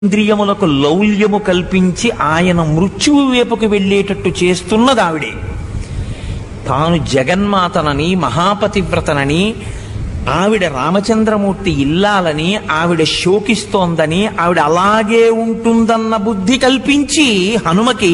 ఇంద్రియములకు లౌల్యము కల్పించి ఆయన మృత్యువు వైపుకు వెళ్ళేటట్టు చేస్తున్నది ఆవిడే తాను జగన్మాతనని మహాపతివ్రతనని ఆవిడ రామచంద్రమూర్తి ఇల్లాలని ఆవిడ శోకిస్తోందని ఆవిడ అలాగే ఉంటుందన్న బుద్ధి కల్పించి హనుమకి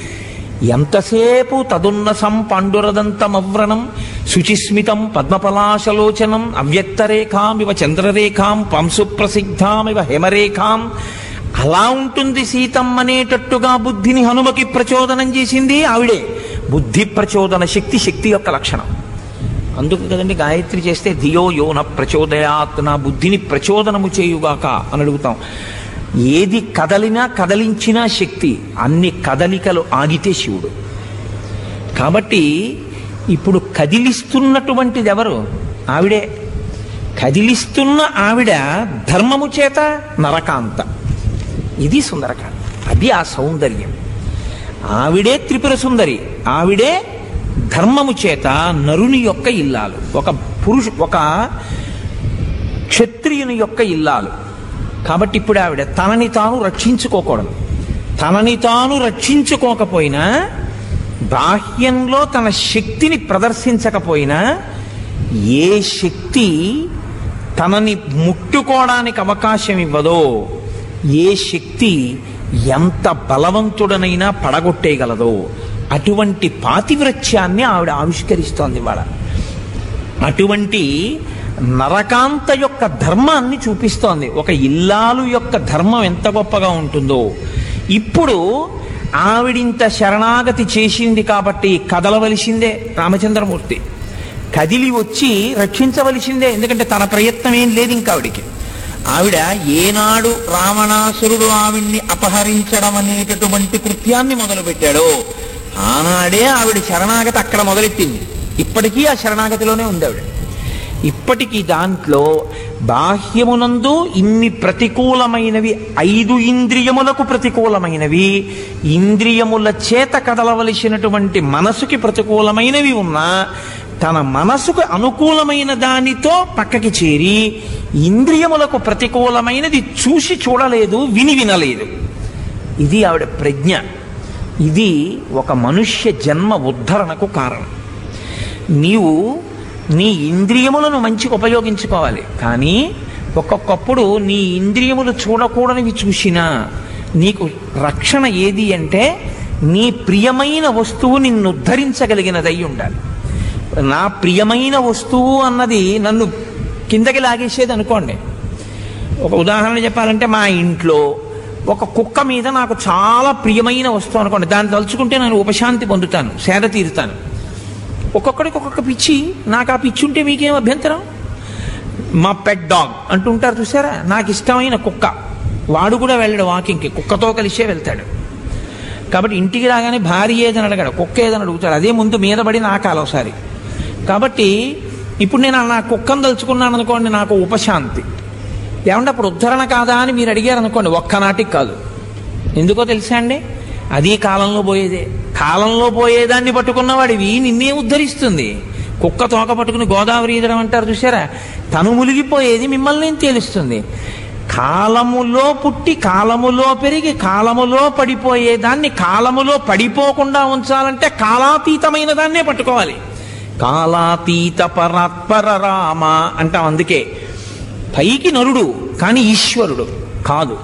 ఎంతసేపు తదున్నసం పాండురదంతమవ్రణం శుచిస్మితం పద్మపలాశలోచనం అవ్యక్తరేఖామివ చంద్రరేఖాం పంశుప్రసిద్ధామివ హేమరేఖాం అలా ఉంటుంది సీతమ్మనేటట్టుగా బుద్ధిని హనుమకి ప్రచోదనం చేసింది ఆవిడే బుద్ధి ప్రచోదన శక్తి శక్తి యొక్క లక్షణం అందుకు కదండి గాయత్రి చేస్తే ధియో యోన ప్రచోదయాత్ నా బుద్ధిని ప్రచోదనము చేయుగాక అని అడుగుతాం ఏది కదలినా కదలించినా శక్తి అన్ని కదలికలు ఆగితే శివుడు కాబట్టి ఇప్పుడు కదిలిస్తున్నటువంటిది ఎవరు ఆవిడే కదిలిస్తున్న ఆవిడ ధర్మము చేత నరకాంత ఇది సుందరకాండ అది ఆ సౌందర్యం ఆవిడే త్రిపుర సుందరి ఆవిడే ధర్మము చేత నరుని యొక్క ఇల్లాలు ఒక పురుషు ఒక క్షత్రియుని యొక్క ఇల్లాలు కాబట్టి ఇప్పుడు ఆవిడ తనని తాను రక్షించుకోకూడదు తనని తాను రక్షించుకోకపోయినా బాహ్యంలో తన శక్తిని ప్రదర్శించకపోయినా ఏ శక్తి తనని ముట్టుకోవడానికి అవకాశం ఇవ్వదో ఏ శక్తి ఎంత బలవంతుడనైనా పడగొట్టేయగలదో అటువంటి పాతివ్రత్యాన్ని ఆవిడ ఆవిష్కరిస్తోంది ఇవాళ అటువంటి నరకాంత యొక్క ధర్మాన్ని చూపిస్తోంది ఒక ఇల్లాలు యొక్క ధర్మం ఎంత గొప్పగా ఉంటుందో ఇప్పుడు ఆవిడింత శరణాగతి చేసింది కాబట్టి కదలవలసిందే రామచంద్రమూర్తి కదిలి వచ్చి రక్షించవలసిందే ఎందుకంటే తన ప్రయత్నం ఏం లేదు ఇంకా ఆవిడికి ఆవిడ ఏనాడు రావణాసురుడు ఆవిడ్ని అపహరించడం అనేటటువంటి కృత్యాన్ని మొదలుపెట్టాడో ఆనాడే ఆవిడ శరణాగతి అక్కడ మొదలెట్టింది ఇప్పటికీ ఆ శరణాగతిలోనే ఉంది ఆవిడ ఇప్పటికీ దాంట్లో బాహ్యమునందు ఇన్ని ప్రతికూలమైనవి ఐదు ఇంద్రియములకు ప్రతికూలమైనవి ఇంద్రియముల చేత కదలవలసినటువంటి మనసుకి ప్రతికూలమైనవి ఉన్నా తన మనసుకు అనుకూలమైన దానితో పక్కకి చేరి ఇంద్రియములకు ప్రతికూలమైనది చూసి చూడలేదు విని వినలేదు ఇది ఆవిడ ప్రజ్ఞ ఇది ఒక మనుష్య జన్మ ఉద్ధరణకు కారణం నీవు నీ ఇంద్రియములను మంచిగా ఉపయోగించుకోవాలి కానీ ఒక్కొక్కప్పుడు నీ ఇంద్రియములు చూడకూడనివి చూసినా నీకు రక్షణ ఏది అంటే నీ ప్రియమైన వస్తువు నిన్ను ఉద్ధరించగలిగినదై ఉండాలి నా ప్రియమైన వస్తువు అన్నది నన్ను కిందకి లాగేసేది అనుకోండి ఒక ఉదాహరణ చెప్పాలంటే మా ఇంట్లో ఒక కుక్క మీద నాకు చాలా ప్రియమైన వస్తువు అనుకోండి దాన్ని తలుచుకుంటే నేను ఉపశాంతి పొందుతాను సేద తీరుతాను ఒక్కొక్కడికి ఒక్కొక్క పిచ్చి నాకు ఆ పిచ్చి ఉంటే మీకేం అభ్యంతరం మా పెట్ డాగ్ అంటుంటారు చూసారా నాకు ఇష్టమైన కుక్క వాడు కూడా వెళ్ళడు వాకింగ్కి కుక్కతో కలిసే వెళ్తాడు కాబట్టి ఇంటికి రాగానే భార్య ఏదని అడగాడు కుక్క ఏదని అడుగుతాడు అదే ముందు మీద పడి నాకాలి ఒకసారి కాబట్టి ఇప్పుడు నేను నా కుక్కను తలుచుకున్నాను అనుకోండి నాకు ఉపశాంతి ఏమంటే అప్పుడు ఉద్ధరణ కాదా అని మీరు అడిగారు అనుకోండి ఒక్కనాటికి కాదు ఎందుకో తెలుసా అండి అది కాలంలో పోయేదే కాలంలో పోయేదాన్ని పట్టుకున్నవాడివి నిన్నే ఉద్ధరిస్తుంది కుక్క తోక పట్టుకుని గోదావరి ఈదడం అంటారు చూసారా తను మునిగిపోయేది మిమ్మల్ని తేలుస్తుంది కాలములో పుట్టి కాలములో పెరిగి కాలములో పడిపోయేదాన్ని కాలములో పడిపోకుండా ఉంచాలంటే కాలాతీతమైన దాన్నే పట్టుకోవాలి కాలాతీత పరాత్పర రామ అంటాం అందుకే పైకి నరుడు కానీ ఈశ్వరుడు కాదు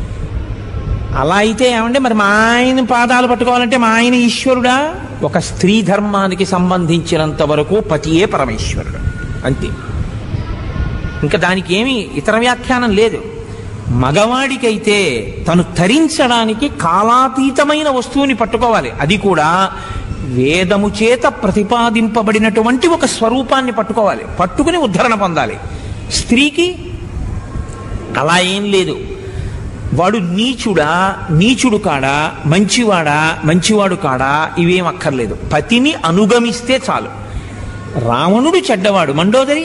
అలా అయితే ఏమంటే మరి మా ఆయన పాదాలు పట్టుకోవాలంటే మా ఆయన ఈశ్వరుడా ఒక స్త్రీ ధర్మానికి సంబంధించినంత వరకు పతియే పరమేశ్వరుడు అంతే ఇంకా దానికి ఏమీ ఇతర వ్యాఖ్యానం లేదు మగవాడికైతే తను తరించడానికి కాలాతీతమైన వస్తువుని పట్టుకోవాలి అది కూడా వేదము చేత ప్రతిపాదింపబడినటువంటి ఒక స్వరూపాన్ని పట్టుకోవాలి పట్టుకుని ఉద్ధరణ పొందాలి స్త్రీకి అలా ఏం లేదు వాడు నీచుడా నీచుడు కాడా మంచివాడా మంచివాడు కాడా ఇవేం అక్కర్లేదు పతిని అనుగమిస్తే చాలు రావణుడు చెడ్డవాడు మండోదరి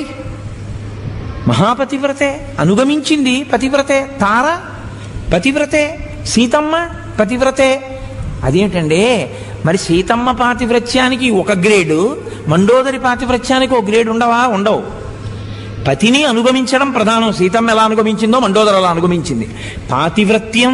మహాపతివ్రతే అనుగమించింది పతివ్రతే తార పతివ్రతే సీతమ్మ పతివ్రతే అదేంటండి మరి సీతమ్మ పాతివ్రత్యానికి ఒక గ్రేడు మండోదరి పాతివ్రత్యానికి ఒక గ్రేడ్ ఉండవా ఉండవు పతిని అనుగమించడం ప్రధానం సీతమ్మ ఎలా అనుగమించిందో మండోదర అలా అనుగమించింది పాతివ్రత్యం